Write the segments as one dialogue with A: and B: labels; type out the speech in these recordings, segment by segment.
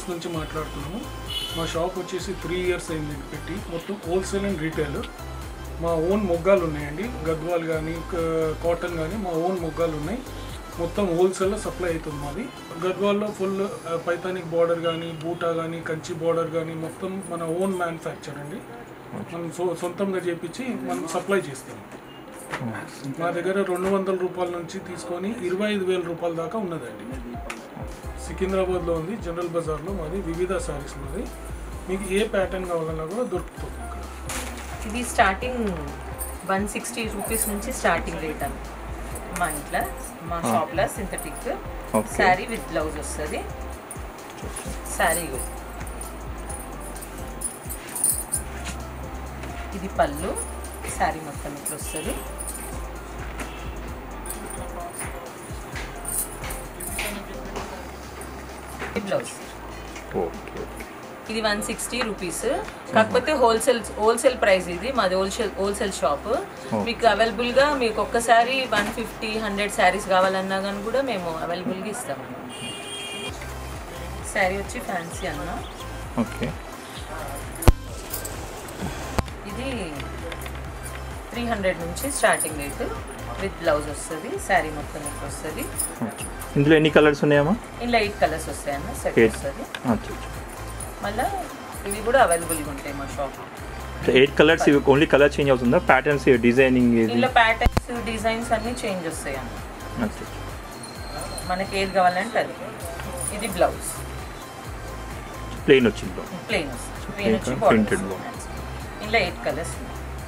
A: Business నుంచి మాట్లాడుతున్నాము మా షాప్ వచ్చేసి త్రీ ఇయర్స్ అయింది పెట్టి మొత్తం హోల్సేల్ అండ్ రీటైల్ మా ఓన్ మొగ్గాలు ఉన్నాయండి గద్వాల్ కానీ కాటన్ కానీ మా ఓన్ మొగ్గాలు ఉన్నాయి మొత్తం హోల్సేల్లో సప్లై అవుతుంది మాది గద్వాల్లో ఫుల్ పైతానిక్ బార్డర్ కానీ బూటా కానీ కంచి బార్డర్ కానీ మొత్తం మన ఓన్ మ్యానుఫ్యాక్చర్ అండి మనం సో సొంతంగా చేపించి మనం సప్లై చేస్తాం మా దగ్గర రెండు వందల రూపాయల నుంచి తీసుకొని ఇరవై ఐదు వేల రూపాయల దాకా ఉన్నదండి సికింద్రాబాద్లో ఉంది జనరల్ బజార్లో మాది వివిధ శారీస్ మాది మీకు ఏ ప్యాటర్న్ కావాలన్నా కూడా దొరుకుతుంది ఇక్కడ
B: ఇది స్టార్టింగ్ వన్ సిక్స్టీ రూపీస్ నుంచి స్టార్టింగ్ రేట్ అని మా ఇంట్లో మా షాప్లో synthetic
C: Okay.
B: Sari with blouse వస్తుంది శారీ ఇది పళ్ళు శారీ మొత్తం ఇట్లా వస్తుంది ఇది బ్లౌజ్
C: ఓకే
B: ఇది వన్ సిక్స్టీ రూపీస్ కాకపోతే హోల్సేల్ హోల్సేల్ ప్రైస్ ఇది మాది హోల్సేల్ హోల్సేల్ షాప్ మీకు అవైలబుల్గా మీకు ఒక్కసారి వన్ ఫిఫ్టీ హండ్రెడ్ శారీస్ కావాలన్నా కానీ కూడా మేము అవైలబుల్గా ఇస్తాం శారీ వచ్చి ఫ్యాన్సీ అన్న
C: ఓకే
B: ఇది త్రీ హండ్రెడ్ నుంచి స్టార్టింగ్ రేట్ విత్ బ్లౌజ్ వస్తుంది శారీ మొత్తం మీకు వస్తుంది
C: ఇందులో ఎన్ని కలర్స్ ఉన్నాయమ్మా
B: ఇందులో ఎయిట్ కలర్స్ వస్తాయన్న సెట్
C: Eight.
B: వస్తుంది
C: అచ్చా
B: మళ్ళీ ఇవి కూడా అవైలబుల్గా ఉంటాయి మా షాప్
C: ఎయిట్ కలర్స్ ఇవి ఓన్లీ కలర్ చేంజ్ అవుతుందా ప్యాటర్న్స్ డిజైనింగ్ ఇది
B: ఇందులో ప్యాటర్న్స్ డిజైన్స్ అన్నీ చేంజ్ వస్తాయి అన్న
C: అచ్చా
B: మనకి ఏది కావాలంటే అది ఇది బ్లౌజ్
C: ప్లెయిన్ వచ్చింది
B: ప్లెయిన్ వస్తుంది ప్లెయిన్ వచ్చి
C: ఇంకా printed
B: బార్డర్ ఇందులో ఎయిట్ కలర్స్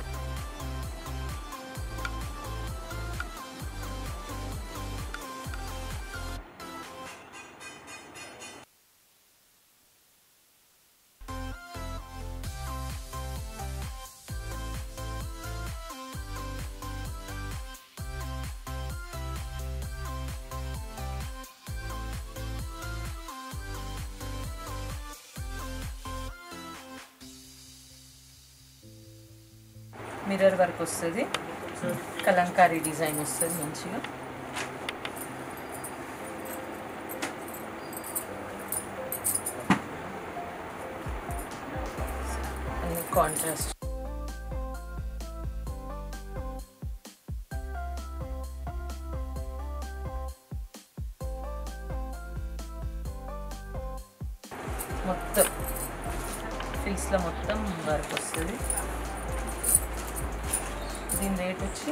B: మిర్రర్ వర్క్ వస్తుంది కలంకారీ డిజైన్ వస్తుంది మంచిగా అన్ని కాంట్రాస్ట్ మొత్తం ఫిల్స్లో మొత్తం వర్క్ వస్తుంది దీని రేట్ వచ్చి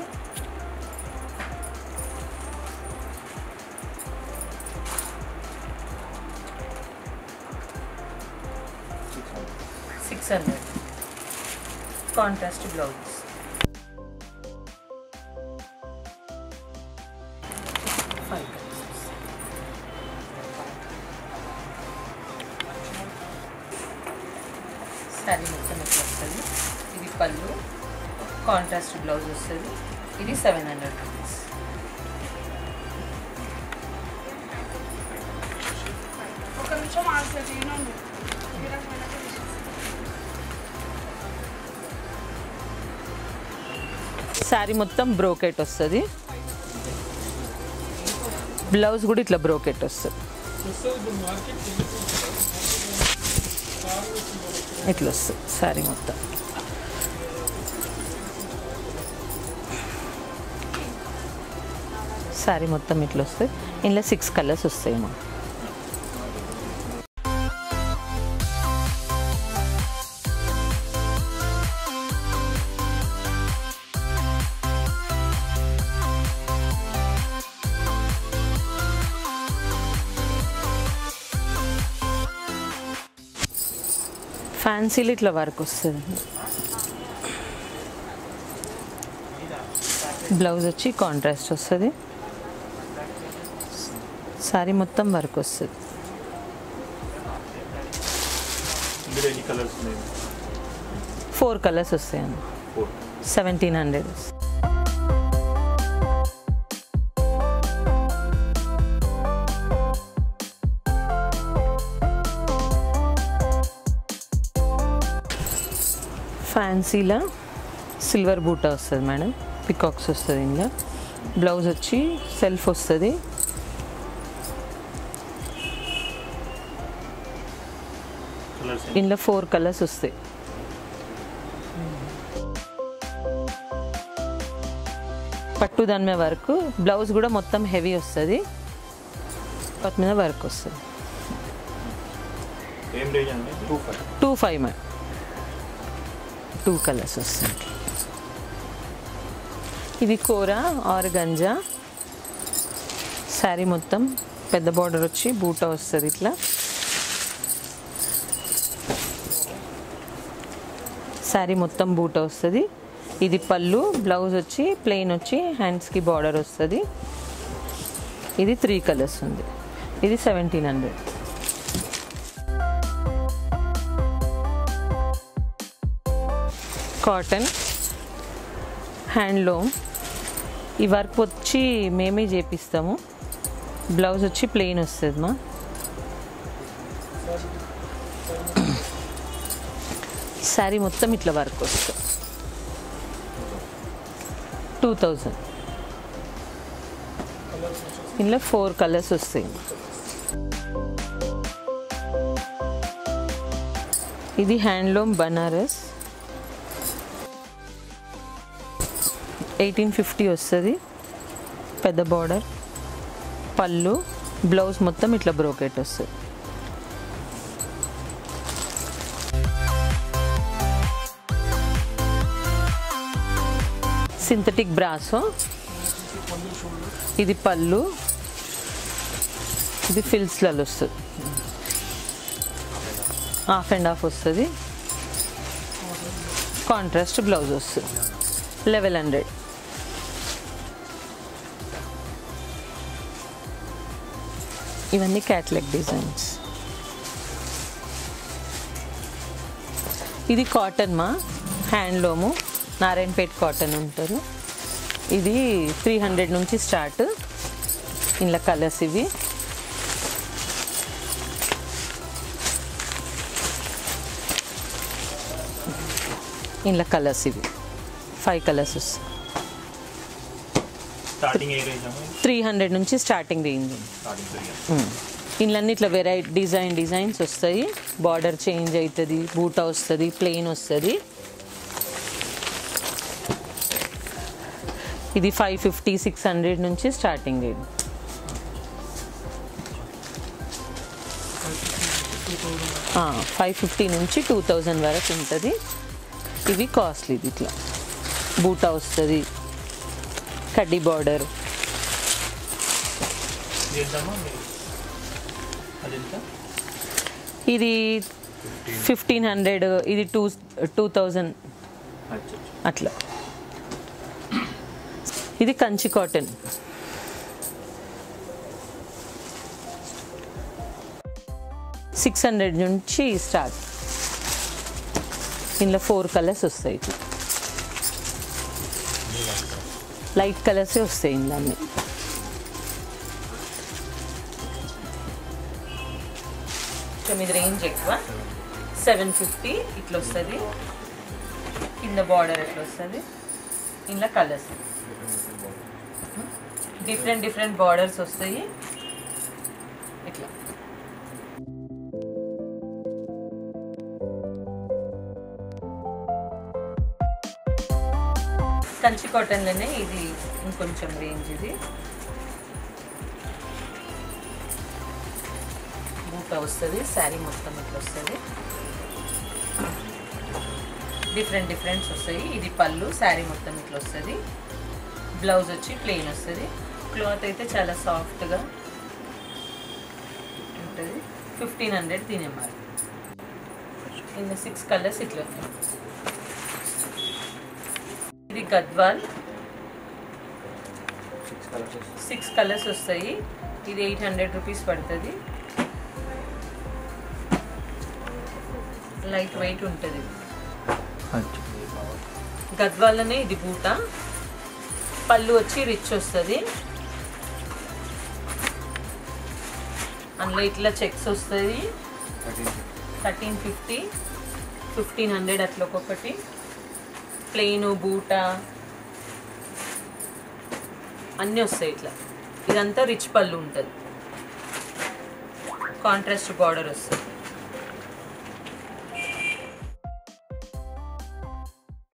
B: six hundred contrast blouse five sari మొత్తం ఇట్లా వస్తుంది ఇది పళ్ళు కాంట్రాస్ట్ బ్లౌజ్ వస్తుంది ఇది సెవెన్ హండ్రెడ్ రూపీస్
D: ఒక నిమిషం ఆగుతుంది వినండి
B: శారీ మొత్తం బ్రోకెట్ వస్తుంది బ్లౌజ్ కూడా ఇట్లా బ్రోకెట్ వస్తుంది ఇట్లా వస్తుంది శారీ మొత్తం శారీ మొత్తం ఇట్లా వస్తుంది ఇందులో సిక్స్ కలర్స్ వస్తాయి మా ఫ్యాన్సీలు ఇట్లా వర్క్ వస్తుంది బ్లౌజ్ వచ్చి కాంట్రాస్ట్ వస్తుంది సారీ మొత్తం వర్క్ వస్తుంది
C: ఇందులో ఎన్ని కలర్స్ ఉన్నాయి
B: ఫోర్ కలర్స్ వస్తాయన్న
C: ఫోర్
B: సెవెంటీన్ హండ్రెడ్ ఫ్యాన్సీలో సిల్వర్ బూటా వస్తుంది మేడం పికాక్స్ వస్తుంది ఇందులో బ్లౌజ్ వచ్చి సెల్ఫ్ వస్తుంది
C: కలర్స్
B: ఇందులో ఫోర్ కలర్స్ వస్తాయి పట్టు దాని మీద వర్క్ బ్లౌజ్ కూడా మొత్తం హెవీ వస్తుంది పట్టు మీద వర్క్ వస్తుంది
C: ఏం రేంజ్ అండి two five
B: two five ma'am two colours వస్తాయి ఇది కూర ఆరు గంజా శారీ మొత్తం పెద్ద బార్డర్ వచ్చి బూట వస్తుంది ఇట్లా శారీ మొత్తం బూట వస్తుంది ఇది పళ్ళు బ్లౌజ్ వచ్చి ప్లెయిన్ వచ్చి హ్యాండ్స్కి బార్డర్ వస్తుంది ఇది త్రీ కలర్స్ ఉంది ఇది సెవెంటీన్ హండ్రెడ్ కాటన్ హ్యాండ్లూమ్ ఈ వర్క్ వచ్చి మేమే చేపిస్తాము బ్లౌజ్ వచ్చి ప్లెయిన్ వస్తుంది మా శారీ మొత్తం ఇట్లా వర్క్ వస్తుంది టూ థౌజండ్ ఇందులో ఫోర్ కలర్స్ వస్తాయి ఇది హ్యాండ్లూమ్ బనారస్ ఎయిటీన్ ఫిఫ్టీ వస్తుంది పెద్ద బార్డర్ పళ్ళు బ్లౌజ్ మొత్తం ఇట్లా బ్రోకెట్ వస్తుంది సింథటిక్ బ్రాసో ఇది పళ్ళు ఇది ఫిల్స్లలో వస్తుంది హాఫ్ అండ్ హాఫ్ వస్తుంది కాంట్రాస్ట్ బ్లౌజ్ వస్తుంది లెవెల్ హండ్రెడ్ ఇవన్నీ క్యాట్లాగ్ డిజైన్స్ ఇది కాటన్ మా హ్యాండ్లూము నారాయణపేట్ కాటన్ ఉంటారు ఇది త్రీ హండ్రెడ్ నుంచి స్టార్ట్ ఇందులో కలర్స్ ఇవి ఇందులో కలర్స్ ఇవి ఫైవ్ కలర్స్ వస్తాయి
C: స్టార్టింగ్ ఏ రేంజ్ అమ్మ
B: త్రీ హండ్రెడ్ నుంచి స్టార్టింగ్ రేంజ్ ఉంది
C: స్టార్టింగ్ త్రీ
B: ఇండ్లన్నీ ఇట్లా వెరైటీ డిజైన్ డిజైన్స్ వస్తాయి బార్డర్ చేంజ్ అవుతుంది బూటా వస్తుంది ప్లెయిన్ వస్తుంది ఇది ఫైవ్ ఫిఫ్టీ సిక్స్ హండ్రెడ్ నుంచి స్టార్టింగ్ రేట్ ఫైవ్ ఫిఫ్టీ నుంచి టూ థౌజండ్ వరకు ఉంటుంది ఇవి కాస్ట్లీది ఇట్లా బూటా వస్తుంది కడ్డీ బార్డర్
C: చేద్దామా మీరు అది ఎంత
B: ఇది ఫిఫ్టీన్ హండ్రెడ్ ఇది టూ టూ థౌజండ్
C: అచ్చా
B: అట్లా ఇది కంచి కాటన్ సిక్స్ హండ్రెడ్ నుంచి స్టార్ట్ ఇందులో ఫోర్ కలర్స్ వస్తాయి ఇట్లా లైట్ కలర్సే వస్తాయి ఇందులో అన్నీ తొమ్మిది రేంజ్ ఎక్కువ సెవెన్ ఫిఫ్టీ ఇట్లా వస్తుంది కింద బార్డర్ ఎట్లా వస్తుంది ఇందులో కలర్స్ డిఫరెంట్ డిఫరెంట్ బార్డర్స్ వస్తాయి ఇట్లా కంచి కాటన్లోనే ఇది ఇంకొంచెం రేంజ్ ఇది బూట వస్తుంది శారీ మొత్తం ఇట్లా వస్తుంది డిఫరెంట్ డిఫరెంట్స్ వస్తాయి ఇది పళ్ళు శారీ మొత్తం ఇట్లా వస్తుంది బ్లౌజ్ వచ్చి ప్లెయిన్ వస్తుంది క్లాత్ అయితే చాలా సాఫ్ట్గా ఉంటుంది ఫిఫ్టీన్ హండ్రెడ్ దీని ఎంఆర్ ఇందులో సిక్స్ కలర్స్ ఇట్లా ఉన్నాయి ఇది గద్వాల్ సిక్స్ కలర్స్ వస్తాయి ఇది ఎయిట్ హండ్రెడ్ రూపీస్ పడుతుంది లైట్ వెయిట్ ఉంటుంది
C: అచ్చా
B: గద్వాలనే ఇది బూట పళ్ళు వచ్చి రిచ్ వస్తుంది అందులో ఇట్లా చెక్స్ వస్తుంది థర్టీన్ ఫిఫ్టీ ఫిఫ్టీన్ హండ్రెడ్ అట్లా ఒక్కొక్కటి ప్లెయిన్ బూట అన్నీ వస్తాయి ఇట్లా ఇదంతా రిచ్ పళ్ళు ఉంటుంది కాంట్రాస్ట్ బార్డర్ వస్తుంది